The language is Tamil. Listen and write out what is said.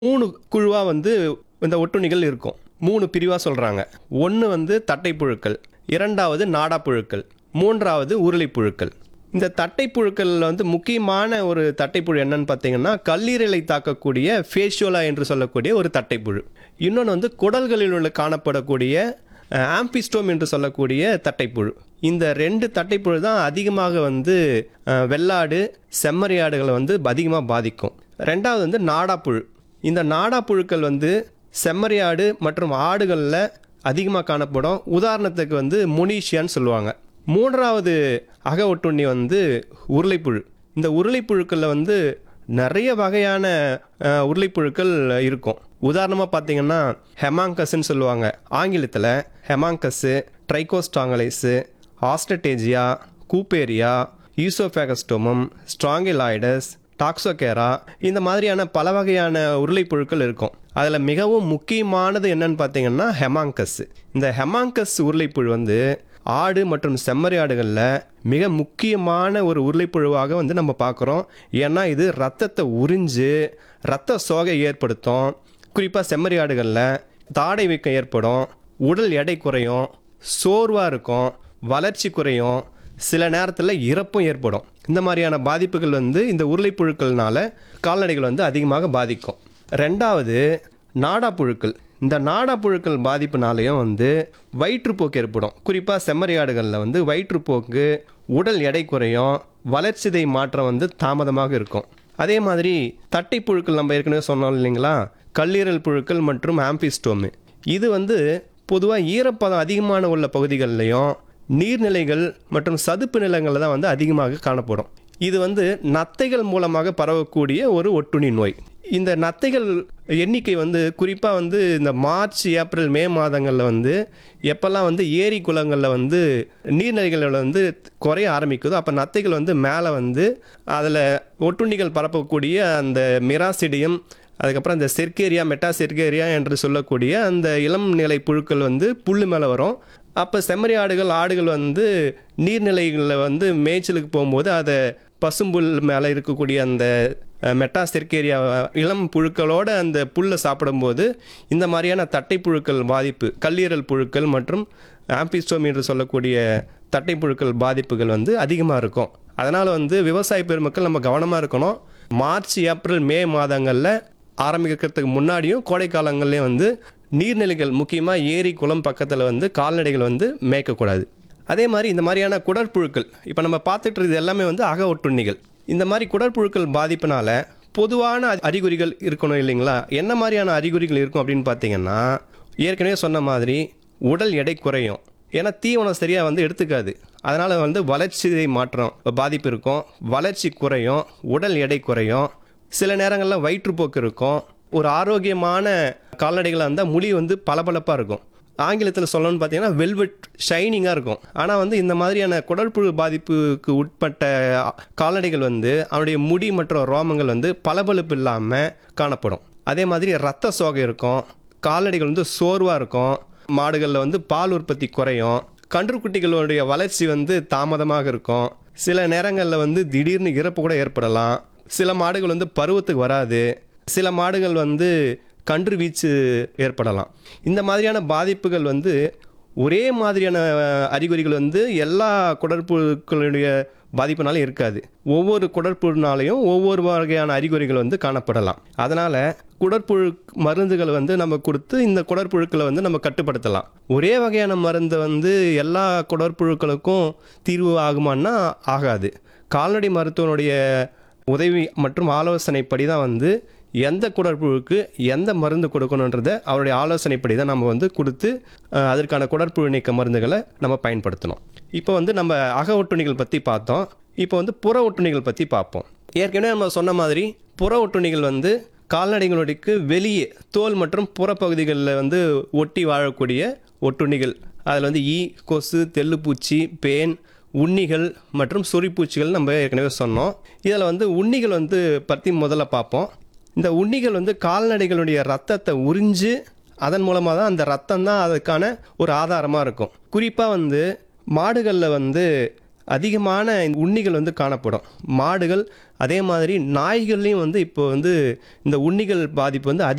மூணு குழுவாக வந்து இந்த ஒட்டுண்ணிகள் இருக்கும் மூணு பிரிவாக சொல்கிறாங்க ஒன்று வந்து தட்டைப்புழுக்கள் இரண்டாவது நாடாப்புழுக்கள் மூன்றாவது உருளைப்புழுக்கள் இந்த தட்டைப்புழுக்கள் வந்து முக்கியமான ஒரு தட்டைப்புழு என்னன்னு பார்த்தீங்கன்னா கல்லீரலை தாக்கக்கூடிய ஃபேஷியோலா என்று சொல்லக்கூடிய ஒரு தட்டைப்புழு இன்னொன்று வந்து குடல்களில் உள்ள காணப்படக்கூடிய ஆம்பிஸ்டோம் என்று சொல்லக்கூடிய தட்டைப்புழு இந்த ரெண்டு தட்டைப்புழு தான் அதிகமாக வந்து அஹ், வெள்ளாடு செம்மறியாடுகளை வந்து அதிகமாக பாதிக்கும் ரெண்டாவது வந்து நாடாப்புழு இந்த நாடாப்புழுக்கள் வந்து செம்மறியாடு மற்றும் ஆடுகளில் அதிகமாக காணப்படும் உதாரணத்துக்கு வந்து முனீஷியான்னு சொல்லுவாங்க மூன்றாவது அக ஒட்டுண்ணி வந்து உருளைப்புழு இந்த உருளைப்புழுக்களில் வந்து நிறைய வகையான அஹ், உருளைப்புழுக்கள் இருக்கும் உதாரணமாக பார்த்தீங்கன்னா ஹெமாங்கஸ்ன்னு சொல்லுவாங்க ஆங்கிலத்தில் ஹெமாங்கஸ்ஸு ட்ரைகோஸ்டாங்கலைஸு ஆஸ்டடேஜியா கூப்பேரியா ஈசோஃபேகஸ்டோமம் ஸ்ட்ராங்கிலாய்டஸ் டாக்ஸோகேரா இந்த மாதிரியான பல வகையான உருளைப்புழுக்கள் இருக்கும் அதில் மிகவும் முக்கியமானது என்னன்னு பார்த்தீங்கன்னா ஹெமாங்கஸ் இந்த ஹெமாங்கஸ் உருளைப்புழு வந்து ஆடு மற்றும் செம்மறி ஆடுகளில் மிக முக்கியமான ஒரு உருளைப்புழுவாக வந்து நம்ம பார்க்குறோம் ஏன்னா இது ரத்தத்தை உறிஞ்சு ரத்த சோகை ஏற்படுத்தும் குறிப்பாக செம்மறி ஆடுகளில் தாடை வீக்கம் ஏற்படும் உடல் எடை குறையும் சோர்வாக இருக்கும் வளர்ச்சி குறையும் சில நேரத்தில் இறப்பும் ஏற்படும் இந்த மாதிரியான பாதிப்புகள் வந்து இந்த உருளைப்புழுக்கள்னால கால்நடைகள் வந்து அதிகமாக பாதிக்கும் ரெண்டாவது நாடாப்புழுக்கள் இந்த நாடாப்புழுக்கள் பாதிப்புனாலையும் வந்து வயிற்றுப்போக்கு ஏற்படும் குறிப்பாக செம்மறியாடுகளில் வந்து வயிற்றுப்போக்கு உடல் எடை குறையும் வளர்ச்சிதை மாற்றம் வந்து தாமதமாக இருக்கும் அதே மாதிரி தட்டைப்புழுக்கள் நம்ம ஏற்கனவே சொன்னோம் இல்லைங்களா கல்லீரல் புழுக்கள் மற்றும் ஆம்பிஸ்டோமு இது வந்து பொதுவாக ஈரப்பதம் அதிகமான உள்ள பகுதிகள்லையும் நீர்நிலைகள் மற்றும் சதுப்பு நிலங்களில் தான் வந்து அதிகமாக காணப்படும் இது வந்து நத்தைகள் மூலமாக பரவக்கூடிய ஒரு ஒட்டுண்ணி நோய் இந்த நத்தைகள் எண்ணிக்கை வந்து குறிப்பாக வந்து இந்த மார்ச் ஏப்ரல் மே மாதங்களில் வந்து எப்போல்லாம் வந்து ஏரி குளங்களில் வந்து நீர்நிலைகளில் வந்து குறைய ஆரம்பிக்குதோ அப்போ நத்தைகள் வந்து மேலே வந்து அதில் ஒட்டுண்ணிகள் பரப்பக்கூடிய அந்த மிராசிடியம் அதுக்கப்புறம் இந்த செர்கேரியா மெட்டா செர்கேரியா என்று சொல்லக்கூடிய அந்த இளம் நிலை புழுக்கள் வந்து புல்லு மேலே வரும் அப்போ செம்மறி ஆடுகள் ஆடுகள் வந்து நீர்நிலைகளில் வந்து மேய்ச்சலுக்கு போகும்போது அதை பசும்புல் மேலே இருக்கக்கூடிய அந்த அஹ், மெட்டா செர்கேரியா இளம் புழுக்களோட அந்த புல்லை சாப்பிடும்போது இந்த மாதிரியான தட்டை புழுக்கள் பாதிப்பு கல்லீரல் புழுக்கள் மற்றும் ஆம்பிஸ்டோம் என்று சொல்லக்கூடிய தட்டை புழுக்கள் பாதிப்புகள் வந்து அதிகமாக இருக்கும் அதனால் வந்து விவசாய பெருமக்கள் நம்ம கவனமாக இருக்கணும் மார்ச் ஏப்ரல் மே மாதங்களில் ஆரம்பிக்கிறதுக்கு முன்னாடியும் கோடை காலங்கள்லேயும் வந்து நீர்நிலைகள் முக்கியமாக ஏரி குளம் பக்கத்தில் வந்து கால்நடைகள் வந்து மேய்க்கக்கூடாது அதே மாதிரி இந்த மாதிரியான குடற்புழுக்கள் இப்போ நம்ம பார்த்துட்டு இருக்கிறது எல்லாமே வந்து அக ஒட்டுண்ணிகள் இந்த மாதிரி குடற்புழுக்கள் பாதிப்புனால பொதுவான அறி- அறிகுறிகள் இருக்கணும் இல்லைங்களா என்ன மாதிரியான அறிகுறிகள் இருக்கும் அப்படின்னு பார்த்தீங்கன்னா ஏற்கனவே சொன்ன மாதிரி உடல் எடை குறையும் ஏன்னா தீவனம் சரியாக வந்து எடுத்துக்காது அதனால் வந்து வளர்ச்சி மாற்றம் பாதிப்பு இருக்கும் வளர்ச்சி குறையும் உடல் எடை குறையும் சில நேரங்களில் வயிற்றுப்போக்கு இருக்கும் ஒரு ஆரோக்கியமான கால்நடைகளாக இருந்தால் முடி வந்து பளபளப்பாக இருக்கும் ஆங்கிலத்தில் சொல்லணும்னு பார்த்தீங்கன்னா வெல்வெட் ஷைனிங்காக இருக்கும் ஆனால் வந்து இந்த மாதிரியான குடற்புழு பாதிப்புக்கு உட்பட்ட கால்நடைகள் வந்து அவனுடைய முடி மற்றும் ரோமங்கள் வந்து பளபளப்பு இல்லாமல் காணப்படும் அதே மாதிரி ரத்த சோகை இருக்கும் கால்நடைகள் வந்து சோர்வாக இருக்கும் மாடுகளில் வந்து பால் உற்பத்தி குறையும் கன்றுக்குட்டிகளுடைய வளர்ச்சி வந்து தாமதமாக இருக்கும் சில நேரங்களில் வந்து திடீர்னு இறப்பு கூட ஏற்படலாம் சில மாடுகள் வந்து பருவத்துக்கு வராது சில மாடுகள் வந்து கன்று வீச்சு ஏற்படலாம் இந்த மாதிரியான பாதிப்புகள் வந்து ஒரே மாதிரியான அஹ், அறிகுறிகள் வந்து எல்லா குடற்புழுக்களுடைய பாதிப்புனாலும் இருக்காது ஒவ்வொரு குடற்புழுனாலையும் ஒவ்வொரு வகையான அறிகுறிகள் வந்து காணப்படலாம் அதனால் குடற்புழு மருந்துகள் வந்து நம்ம கொடுத்து இந்த குடற்புழுக்களை வந்து நம்ம கட்டுப்படுத்தலாம் ஒரே வகையான மருந்து வந்து எல்லா குடற்புழுக்களுக்கும் தீர்வு ஆகுமான்னா ஆகாது கால்நடை மருத்துவனுடைய உதவி மற்றும் ஆலோசனைப்படி தான் வந்து எந்த குடற்புழுக்கு எந்த மருந்து கொடுக்கணுன்றதை அவருடைய ஆலோசனைப்படி தான் நம்ம வந்து கொடுத்து அஹ், அதற்கான குடற்புழு நீக்க மருந்துகளை நம்ம பயன்படுத்தணும் இப்போ வந்து நம்ம அக ஒட்டுண்ணிகள் பற்றி பார்த்தோம் இப்போ வந்து புற ஒட்டுண்ணிகள் பற்றி பார்ப்போம் ஏற்கனவே நம்ம சொன்ன மாதிரி புற ஒட்டுண்ணிகள் வந்து கால்நடைகளுக்கு வெளியே தோல் மற்றும் புறப்பகுதிகளில் வந்து ஒட்டி வாழக்கூடிய ஒட்டுண்ணிகள் அதில் வந்து ஈ கொசு தெள்ளுப்பூச்சி பேன் உண்ணிகள் மற்றும் சொறிப்பூச்சிகள் நம்ம ஏற்கனவே சொன்னோம் இதில் வந்து உண்ணிகள் வந்து பற்றி முதல்ல பார்ப்போம் இந்த உண்ணிகள் வந்து கால்நடைகளுடைய ரத்தத்தை உறிஞ்சு அதன் மூலமாக தான் அந்த ரத்தம் தான் அதுக்கான ஒரு ஆதாரமாக இருக்கும் குறிப்பாக வந்து மாடுகளில் வந்து அதிகமான உண்ணிகள் வந்து காணப்படும் மாடுகள் அதே மாதிரி நாய்கள்லையும் வந்து இப்போ வந்து இந்த உண்ணிகள் பாதிப்பு வந்து அதிக